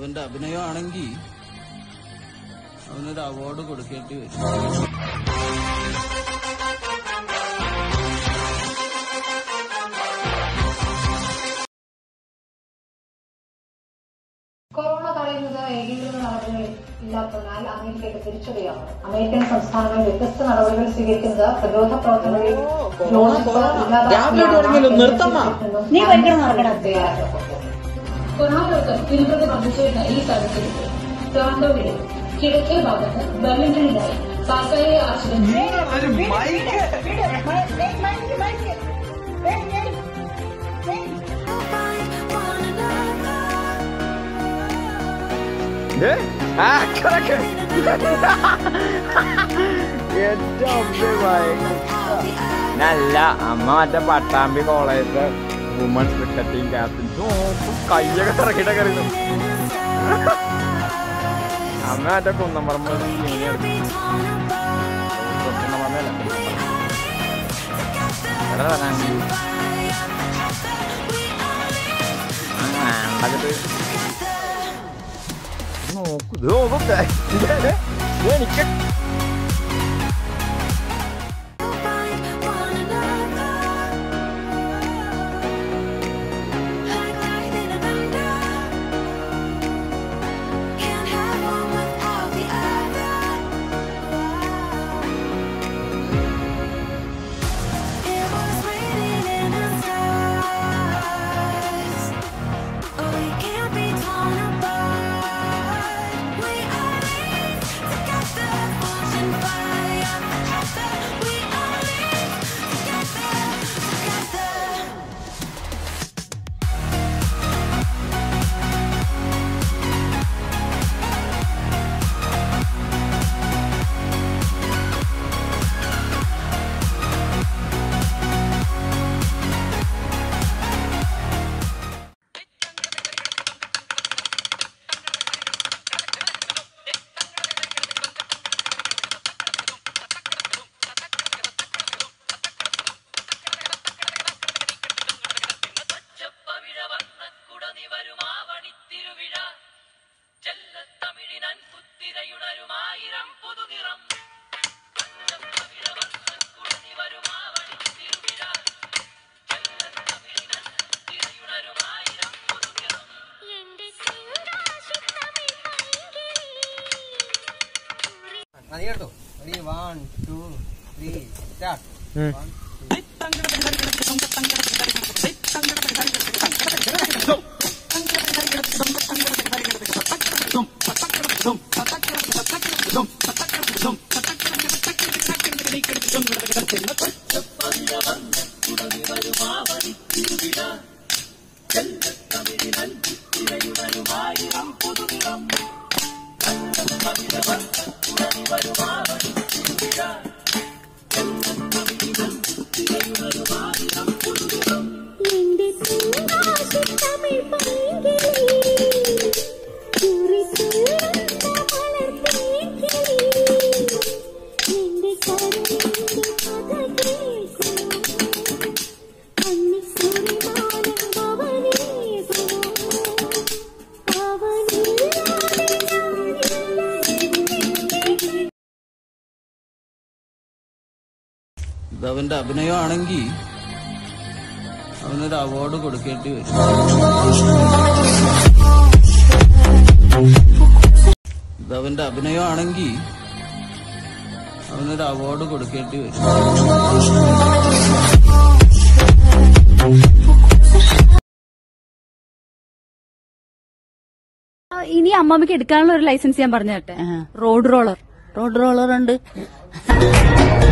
അവന്റെ അഭിനയമാണെങ്കിൽ അവനൊരു അവാർഡ് കൊടുക്കേണ്ടി വരും കൊറോണ തടയുന്നത് ഏകീകൃത നടപടികൾ ഇല്ലാത്തതിനാൽ അമേരിക്കയുടെ തിരിച്ചടിയാണ് അമേരിക്കൻ സംസ്ഥാനങ്ങൾ വ്യത്യസ്ത നടപടികൾ സ്വീകരിക്കുന്നത് പ്രതിരോധ പ്രവർത്തനങ്ങളിൽ രാവിലെ ഇറങ്ങിയല്ലോ, നിർത്തമ്മ. നീ ഭയങ്കര നടക്കണം കൊറോണ തിരുപ്പതി ബാധിച്ചിരുന്ന ഈ സാഹചര്യത്തിൽ ടൊറന്റോയിലെ കിഴക്കേ ഭാഗത്ത് ബെർലിംഗണിലായി താൽക്കാലിക ആശുപത്രി നല്ല അമ്മ മറ്റേ പട്ടാമ്പി കോളേജിലെ വുമൺസ് ക്രിക്കറ്റ് ടീം ക്യാപ്റ്റൻ കയ്യൊക്കെ ഇറക്കിയിട്ടൊക്കെ അറിയുന്നു അമ്മ മറ്റേ കുന്നമ്പറമ്പ് ടീമിനെ എടുത്തു. കുന്നമ്പറമ്പല്ല, കുന്നമ്പറമ്പ്. എടാ, ഞാൻ- ആ, ഉണ്ടാക്കിയിട്ട് നോക്കൂ ഇത് നോക്കൂ ഇത് എനിക്ക് ഇത് അവന്റെ അഭിനയമാണെങ്കിൽ അവനൊരു അവാർഡ് കൊടുക്കേണ്ടി വരും ഇത് അവന്റെ അഭിനയമാണെങ്കിൽ അവനൊരു അവാർഡ് കൊടുക്കേണ്ടി വരും ആ, ഇനി അമ്മമ്മക്ക് എടുക്കാനുള്ള ഒരു ലൈസൻസ് ഞാൻ പറഞ്ഞു തരട്ടെ റോഡ് റോളർ റോഡ് റോളർ ഉണ്ട്